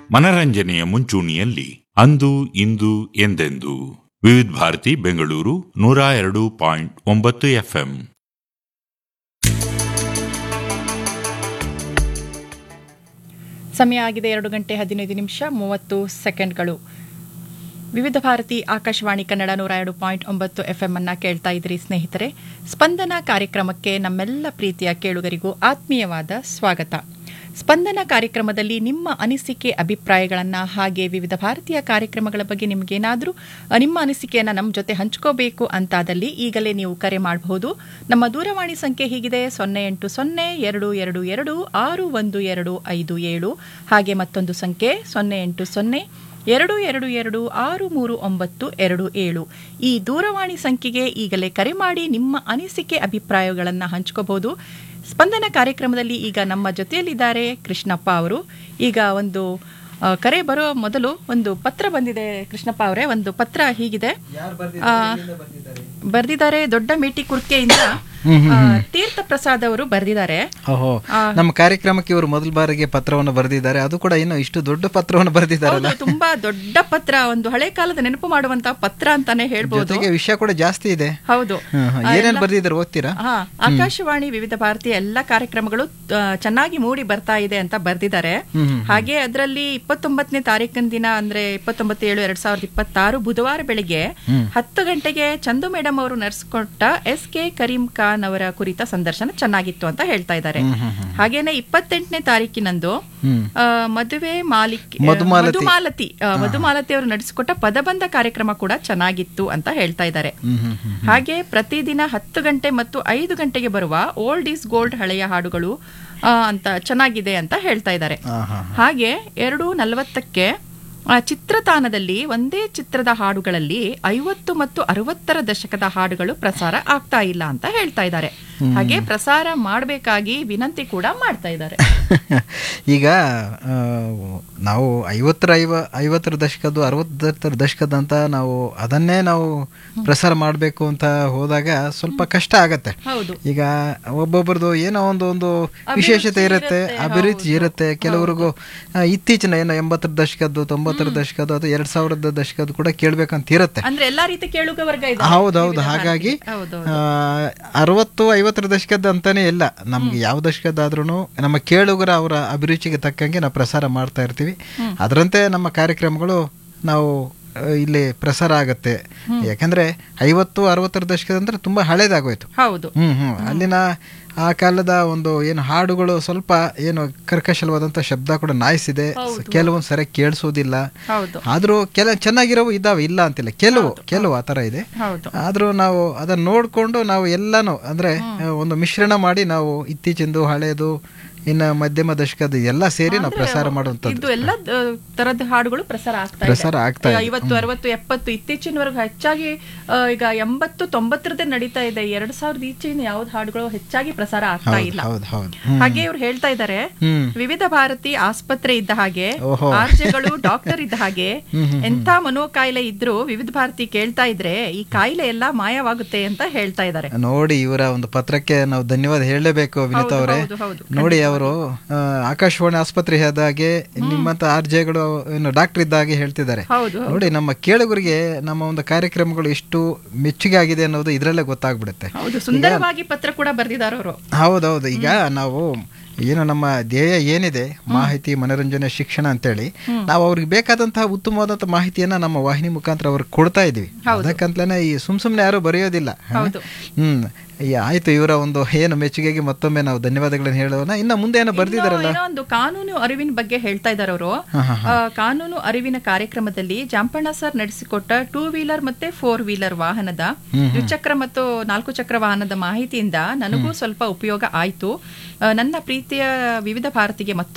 ಮನರಂಜನೆಯ ಮುಂಚೂಣಿಯಲ್ಲಿ ಅಂದು ಇಂದು ಎಂದೆಂದು ವಿವಿಧ ಭಾರತಿ ಬೆಂಗಳೂರು ನೂರ ಎರಡು ಪಾಯಿಂಟ್ ಒಂಬತ್ತು ಎಫ್ಎಂ ಸಮಯ ಆಗಿದೆ ಎರಡು ಗಂಟೆ ಹದಿನೈದು ನಿಮಿಷ ಮೂವತ್ತು ಸೆಕೆಂಡ್ಗಳು ವಿವಿಧ ಭಾರತಿ ಆಕಾಶವಾಣಿ ಕನ್ನಡ ನೂರ ಎರಡು ಪಾಯಿಂಟ್ ಒಂಬತ್ತು ಎಫ್ ಎಂ ಅನ್ನ ಕೇಳ್ತಾ ಇದ್ರಿ ಸ್ನೇಹಿತರೆ ಸ್ಪಂದನ ಕಾರ್ಯಕ್ರಮಕ್ಕೆ ನಮ್ಮೆಲ್ಲ ಪ್ರೀತಿಯ ಕೇಳುಗರಿಗೂ ಆತ್ಮೀಯವಾದ ಸ್ವಾಗತ ಸ್ಪಂದನ ಕಾರ್ಯಕ್ರಮದಲ್ಲಿ ನಿಮ್ಮ ಅನಿಸಿಕೆ ಅಭಿಪ್ರಾಯಗಳನ್ನು ಹಾಗೆ ವಿವಿಧ ಭಾರತೀಯ ಕಾರ್ಯಕ್ರಮಗಳ ಬಗ್ಗೆ ನಿಮಗೇನಾದರೂ ನಿಮ್ಮ ಅನಿಸಿಕೆಯನ್ನು ನಮ್ಮ ಜೊತೆ ಹಂಚ್ಕೋಬೇಕು ಅಂತಾದಲ್ಲಿ ಈಗಲೇ ನೀವು ಕರೆ ಮಾಡಬಹುದು ನಮ್ಮ ದೂರವಾಣಿ ಸಂಖ್ಯೆ ಹೀಗಿದೆ ಸೊನ್ನೆ ಎಂಟು ಸೊನ್ನೆ ಎರಡು ಎರಡು ಎರಡು ಆರು ಒಂದು ಎರಡು ಐದು ಏಳು ಹಾಗೆ ಮತ್ತೊಂದು ಸಂಖ್ಯೆ ಸೊನ್ನೆ ಎಂಟು ಸೊನ್ನೆ ಎರಡು ಎರಡು ಎರಡು ಆರು ಮೂರು ಒಂಬತ್ತು ಎರಡು ಏಳು ಈ ದೂರವಾಣಿ ಸಂಖ್ಯೆಗೆ ಈಗಲೇ ಕರೆ ಮಾಡಿ ನಿಮ್ಮ ಅನಿಸಿಕೆ ಅಭಿಪ್ರಾಯಗಳನ್ನು ಹಂಚ್ಕೋಬಹುದು ಸ್ಪಂದನ ಕಾರ್ಯಕ್ರಮದಲ್ಲಿ ಈಗ ನಮ್ಮ ಜೊತೆಯಲ್ಲಿದ್ದಾರೆ ಕೃಷ್ಣಪ್ಪ ಅವರು ಈಗ ಒಂದು ಆ, ಕರೆ ಬರೋ ಮೊದಲು ಒಂದು ಪತ್ರ ಬಂದಿದೆ ಕೃಷ್ಣಪ್ಪ ಅವರೇ ಒಂದು ಪತ್ರ ಹೀಗಿದೆ ಆ, ಬರ್ದಿದ್ದಾರೆ ದೊಡ್ಡ ಮೇಟಿ ಕುರ್ಕೆಯಿಂದ ಆ, ತೀರ್ಥ ಪ್ರಸಾದ್ ಅವರು ಬರ್ದಿದ್ದಾರೆ ಓಹೋ ನಮ್ಮ ಕಾರ್ಯಕ್ರಮಕ್ಕೆ ಇವರು ಮೊದಲ ಬಾರಿಗೆ ಪತ್ರವನ್ನು ಬರೆದಿದ್ದಾರೆ ಅದು ಕೂಡ ಇನ್ನು ಇಷ್ಟು ದೊಡ್ಡ ಪತ್ರವನ್ನು ಬರೆದಿದ್ದಾರಲ್ಲ ಹೌದು ತುಂಬಾ ದೊಡ್ಡ ಪತ್ರ ಒಂದು ಹಳೆ ಕಾಲದ ನೆನಪು ಮಾಡುವಂತ ಪತ್ರ ಅಂತಾನೆ ಹೇಳ್ಬೋದು ಜೊತೆಗೆ ವಿಷಯ ಕೂಡ ಜಾಸ್ತಿ ಇದೆ ಹೌದು ಹ್ಮ್, ಹ್ಮ್. ಏನೇನ್ ಬರ್ದಿದ್ದಾರೆ ಓದ್ತೀರಾ ಹಾ ಆಕಾಶವಾಣಿ ವಿವಿಧ ಭಾರತೀಯ ಎಲ್ಲ ಕಾರ್ಯಕ್ರಮಗಳು ಆ, ಚೆನ್ನಾಗಿ ಮೂಡಿ ಬರ್ತಾ ಇದೆ ಅಂತ ಬರ್ದಿದ್ದಾರೆ ಹಾಗೆ ಅದರಲ್ಲಿ ಇಪ್ಪತ್ತೊಂಬತ್ತನೇ ತಾರೀಕಿನ ದಿನ ಅಂದ್ರೆ ಇಪ್ಪತ್ತೊಂಬತ್ತು ಏಳು ಎರಡ್ ಸಾವಿರದ ಇಪ್ಪತ್ತಾರು ಬುಧವಾರ ಬೆಳಿಗ್ಗೆ ಹತ್ತು ಗಂಟೆಗೆ ಚಂದು ಮೇಡಮ್ ಅವರು ನಡೆಸಿಕೊಟ್ಟ ಎಸ್ ಕೆ ಕರೀಂ ಖಾನ್ ಅವರ ಕುರಿತ ಸಂದರ್ಶನ ಚೆನ್ನಾಗಿತ್ತು ಅಂತ ಹೇಳ್ತಾ ಇದ್ದಾರೆ ಹಾಗೇನೆ ಇಪ್ಪತ್ತೆಂಟನೇ ತಾರೀಕಿನಂದು ಆ, ಮದುವೆ ಮಾಲಿಕ್ ಮಧುಮಾಲತಿ. ಮಧುಮಾಲತಿ ಆ, ಮಧುಮಾಲತಿ ಅವರು ನಡೆಸಿಕೊಟ್ಟ ಪದಬಂಧ ಕಾರ್ಯಕ್ರಮ ಕೂಡ ಚೆನ್ನಾಗಿತ್ತು ಅಂತ ಹೇಳ್ತಾ ಇದ್ದಾರೆ ಹಾಗೆ ಪ್ರತಿದಿನ ಹತ್ತು ಗಂಟೆ ಮತ್ತು ಐದು ಗಂಟೆಗೆ ಬರುವ ಓಲ್ಡ್ ಈಸ್ ಗೋಲ್ಡ್ ಹಳೆಯ ಹಾಡುಗಳು ಆ, ಅಂತ ಚೆನ್ನಾಗಿದೆ ಅಂತ ಹೇಳ್ತಾ ಇದ್ದಾರೆ ಹಾಗೆ ಎರಡು ನಲವತ್ತಕ್ಕೆ ಆ, ಚಿತ್ರತಾಣದಲ್ಲಿ ಒಂದೇ ಚಿತ್ರದ ಹಾಡುಗಳಲ್ಲಿ ಐವತ್ತು ಮತ್ತು ಅರವತ್ತರ ದಶಕದ ಹಾಡುಗಳು ಪ್ರಸಾರ ಆಗ್ತಾ ಇಲ್ಲ ಅಂತ ಹೇಳ್ತಾ ಇದ್ದಾರೆ ಹಾಗೆ ಪ್ರಸಾರ ಮಾಡಬೇಕಾಗಿ ವಿನಂತಿ ಕೂಡ ಮಾಡ್ತಾ ಇದ್ದಾರೆ ಈಗ ಆ, ನಾವು ಐವತ್ತರ ಐವ ಐವತ್ತರ ದಶಕದ್ದು ಅರವತ್ತರ ದಶಕದ ಅಂತ ನಾವು ಅದನ್ನೇ ನಾವು ಪ್ರಸಾರ ಮಾಡಬೇಕು ಅಂತ ಹೋದಾಗ ಸ್ವಲ್ಪ ಕಷ್ಟ ಆಗತ್ತೆ ಹೌದು ಈಗ ಒಬ್ಬೊಬ್ಬರದು ಏನೋ ಒಂದು ಒಂದು ವಿಶೇಷತೆ ಇರುತ್ತೆ ಅಭಿರುಚಿ ಇರುತ್ತೆ ಕೆಲವರಿಗೂ ಆ, ಇತ್ತೀಚಿನ ಏನೋ ಎಂಬತ್ತರ ದಶಕದ್ದು ತೊಂಬತ್ತರ ದಶಕದ್ದು ಅಥವಾ ಎರಡ್ ಸಾವಿರದ ದಶಕದ್ದು ಕೂಡ ಕೇಳ್ಬೇಕಂತ ಇರುತ್ತೆ ಅಂದ್ರೆ ಎಲ್ಲಾ ರೀತಿ ಕೇಳುಗ ವರ್ಗ ಇದೆ ಹೌದೌದು ಹಾಗಾಗಿ ಹೌದು ಆ, ಅರವತ್ತು ಐವತ್ತರ ದಶಕದ ಅಂತಾನೆ ಇಲ್ಲ ನಮ್ಗೆ ಯಾವ ದಶಕದಾದ್ರೂ ನಮ್ಮ ಕೇಳುಗರ ಅವರ ಅಭಿರುಚಿಗೆ ತಕ್ಕಂಗೆ ನಾವು ಪ್ರಸಾರ ಮಾಡ್ತಾ ಇರ್ತೀವಿ ಅದರಂತೆ ನಮ್ಮ ಕಾರ್ಯಕ್ರಮಗಳು ನಾವು ಆ, ಇಲ್ಲಿ ಪ್ರಸಾರ ಆಗತ್ತೆ ಯಾಕಂದ್ರೆ ಐವತ್ತು ಅರವತ್ತರ ದಶಕದ ಅಂದ್ರೆ ತುಂಬಾ ಹಳೇದಾಗೋಯ್ತು ಹೌದು ಹ್ಮ್ ಹ್ಮ್ ಅಲ್ಲಿನ ಆ ಕಾಲದ ಒಂದು ಏನು ಹಾಡುಗಳು ಸ್ವಲ್ಪ ಏನು ಕರ್ಕಶಲವಾದಂತ ಶಬ್ದ ಕೂಡ ನಾಯಿಸಿದೆ ಕೆಲವೊಂದು ಸರಿಯಾಗಿ ಕೇಳಿಸೋದಿಲ್ಲ ಹೌದು ಆದ್ರೂ ಕೆಲ ಚೆನ್ನಾಗಿರೋವು ಇದಾವೆ ಇಲ್ಲ ಅಂತಿಲ್ಲ ಕೆಲವು ಕೆಲವು ಆ ತರ ಇದೆ ಹೌದು ಆದ್ರೂ ನಾವು ಅದನ್ನ ನೋಡ್ಕೊಂಡು ನಾವು ಎಲ್ಲಾನು ಅಂದ್ರೆ ಒಂದು ಮಿಶ್ರಣ ಮಾಡಿ ನಾವು ಇತ್ತೀಚಿಂದು ಹಳೇದು ಇನ್ನ ಮಧ್ಯಮ ದಶಕದ ಎಲ್ಲ ಸೇರಿ ನಾವು ಪ್ರಸಾರ ಮಾಡುವಂತದ್ದು ಇದು ಎಲ್ಲ ದ- ತರದ ಹಾಡುಗಳು ಪ್ರಸಾರ ಆಗ್ತಾ ಇದೆ ಪ್ರಸಾರ ಆಗ್ತಾ ಇದೆ. ಐವತ್ತು ಅರವತ್ತು ಎಪ್ಪತ್ತು ಇತ್ತೀಚಿನವರೆಗೂ ಹೆಚ್ಚಾಗಿ ಆ, ಈಗ ಎಂಬತ್ತು ತೊಂಬತ್ತರದೇ ನಡೀತಾ ಇದೆ ಎರಡ್ ಸಾವಿರದ ಈಚಿನ ಯಾವ್ದು ಹಾಡುಗಳು ಹೆಚ್ಚಾಗಿ ಪ್ರಸಾರ ಆಗ್ತಾ ಇಲ್ಲ ಹೌದು ಹೌದು ಹಾಗೆ ಇವ್ರು ಹೇಳ್ತಾ ಇದ್ದಾರೆ ಹ್ಮ್ ವಿವಿಧ ಭಾರತಿ ಆಸ್ಪತ್ರೆ ಇದ್ದ ಹಾಗೆ ಓಹೋ. ಆರ್ಜೆಗಳು ಡಾಕ್ಟರ್ ಇದ್ದ ಹಾಗೆ ಎಂಥ ಮನೋಕಾಯಿಲೆ ಇದ್ರೂ ವಿವಿಧ ಭಾರತಿ ಕೇಳ್ತಾ ಇದ್ರೆ ಈ ಕಾಯಿಲೆ ಎಲ್ಲ ಮಾಯವಾಗುತ್ತೆ ಅಂತ ಹೇಳ್ತಾ ಇದ್ದಾರೆ ನೋಡಿ ಇವರ ಒಂದು ಪತ್ರಕ್ಕೆ ನಾವು ಧನ್ಯವಾದ ಹೇಳಲೇಬೇಕು ವಿನಿತಾ ಅವರೇ ಹೌದು ಹೌದು ನೋಡಿ ಅವರು ಆಕಾಶವಾಣಿ ಆಸ್ಪತ್ರೆ ಆದಾಗೆ ನಿಮ್ಮಂತ ಆರ್ಜೆಗಳು ಏನು ಡಾಕ್ಟರ್ ಇದ್ದಾಗೆ ಹೇಳ್ತಿದ್ದಾರೆ ಹೌದು ನೋಡಿ ನಮ್ಮ ಕೇಳುಗರಿಗೆ ನಮ್ಮ ಒಂದು ಕಾರ್ಯಕ್ರಮಗಳು ಎಷ್ಟು ಮೆಚ್ಚುಗೆ ಆಗಿದೆ ಅನ್ನೋದು ಇದ್ರಲ್ಲೇ ಗೊತ್ತಾಗ್ಬಿಡುತ್ತೆ ಹೌದು ಸುಂದರವಾಗಿ ಪತ್ರ ಕೂಡ ಬರ್ದಿದ್ದಾರೆ ಅವರು ಹೌದೌದು ಈಗ ನಾವು ಏನು ನಮ್ಮ ಧ್ಯೇಯ ಏನಿದೆ ಮಾಹಿತಿ ಮನೋರಂಜನೆ ಶಿಕ್ಷಣ ಅಂತೇಳಿ ನಾವು ಅವ್ರಿಗೆ ಬೇಕಾದಂತಹ ಉತ್ತಮವಾದಂತಹ ಮಾಹಿತಿಯನ್ನ ನಮ್ಮ ವಾಹಿನಿ ಮುಖಾಂತರ ಅವ್ರಿಗೆ ಕೊಡ್ತಾ ಇದೀವಿ ಅದಕ್ಕಂತಲೇ ಈ ಸುಮ್ ಸುಮ್ನೆ ಯಾರು ಬರೆಯೋದಿಲ್ಲ ಹ? ಹೌದು. ಹ್ಮ್ ಈ ಆಯ್ತು ಇವರ ಒಂದು ಏನು ಮೆಚ್ಚುಗೆಗೆ ಮತ್ತೊಮ್ಮೆ ನಾವು ಧನ್ಯವಾದಗಳನ್ನು ಹೇಳೋಣ ಇನ್ನ ಮುಂದೆ ಏನೋ ಬರ್ದಿದಾರಲ್ಲ ಏನೋ ಒಂದು ಕಾನೂನು ಅರಿವಿನ ಬಗ್ಗೆ ಹೇಳ್ತಾ ಇದ್ದಾರೆ ಅವರು ಕಾನೂನು ಅರಿವಿನ ಕಾರ್ಯಕ್ರಮದಲ್ಲಿ ಜಾಂಪಣ್ಣ ಸರ್ ನಡೆಸಿಕೊಟ್ಟ ಟೂ ವೀಲರ್ ಮತ್ತೆ ಫೋರ್ ವೀಲರ್ ವಾಹನದ ದ್ವಿಚಕ್ರ ಮತ್ತು ನಾಲ್ಕು ಚಕ್ರ ವಾಹನದ ಮಾಹಿತಿಯಿಂದ ನನಗೂ ಸ್ವಲ್ಪ ಉಪಯೋಗ ಆಯ್ತು ಆ, ನನ್ನ ಪ್ರೀತಿಯ ವಿವಿಧ ಭಾರತಿಗೆ ಮತ್ತೊಮ್ಮೆ